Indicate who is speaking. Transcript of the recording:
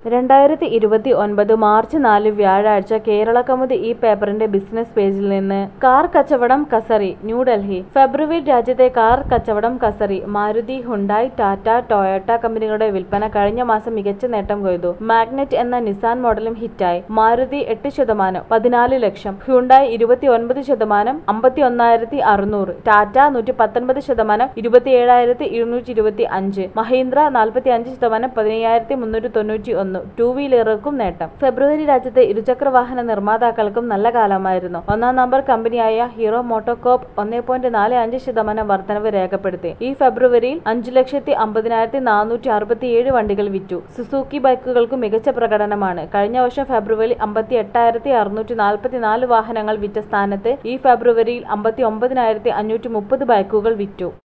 Speaker 1: രണ്ടായിരത്തി ഇരുപത്തി ഒൻപത് മാർച്ച് നാല് വ്യാഴാഴ്ച കേരള കൗമുദി ഈ പേപ്പറിന്റെ ബിസിനസ് പേജിൽ നിന്ന് കാർ കച്ചവടം കസറി ന്യൂഡൽഹി ഫെബ്രുവരി രാജ്യത്തെ കാർ കച്ചവടം കസറി മാരുതി ഹുണ്ടായി ടാറ്റ ടൊയോട്ട കമ്പനികളുടെ വിൽപ്പന കഴിഞ്ഞ മാസം മികച്ച നേട്ടം കൊയ്തു മാഗ്നറ്റ് എന്ന നിസാൻ മോഡലും ഹിറ്റായി മാരുതി എട്ട് ശതമാനം പതിനാല് ലക്ഷം ഹ്യുണ്ടായി ഇരുപത്തി ഒൻപത് ശതമാനം അമ്പത്തി ഒന്നായിരത്തി അറുന്നൂറ് ടാറ്റ നൂറ്റി പത്തൊൻപത് ശതമാനം ഇരുപത്തി ഏഴായിരത്തി ഇരുന്നൂറ്റി ഇരുപത്തി അഞ്ച് മഹീന്ദ്ര നാൽപ്പത്തി അഞ്ച് ശതമാനം പതിനയ്യായിരത്തി മുന്നൂറ്റി തൊണ്ണൂറ്റി ഒന്ന് ടൂ വീലറുകൾക്കും നേട്ടം ഫെബ്രുവരി രാജ്യത്തെ ഇരുചക്ര വാഹന നിർമ്മാതാക്കൾക്കും നല്ല കാലമായിരുന്നു ഒന്നാം നമ്പർ കമ്പനിയായ ഹീറോ മോട്ടോകോപ്പ് ഒന്നേ പോയിന്റ് നാല് അഞ്ച് ശതമാനം വർധനവ് രേഖപ്പെടുത്തി ഈ ഫെബ്രുവരിയിൽ അഞ്ചു ലക്ഷത്തി അമ്പതിനായിരത്തി നാനൂറ്റി അറുപത്തിയേഴ് വണ്ടികൾ വിറ്റു സുസൂക്കി ബൈക്കുകൾക്ക് മികച്ച പ്രകടനമാണ് കഴിഞ്ഞ വർഷം ഫെബ്രുവരി അമ്പത്തി എട്ടായിരത്തി അറുന്നൂറ്റി നാൽപ്പത്തി നാല് വാഹനങ്ങൾ വിറ്റ സ്ഥാനത്ത് ഈ ഫെബ്രുവരിയിൽ അമ്പത്തി ഒമ്പതിനായിരത്തി അഞ്ഞൂറ്റി മുപ്പത് ബൈക്കുകൾ വിറ്റു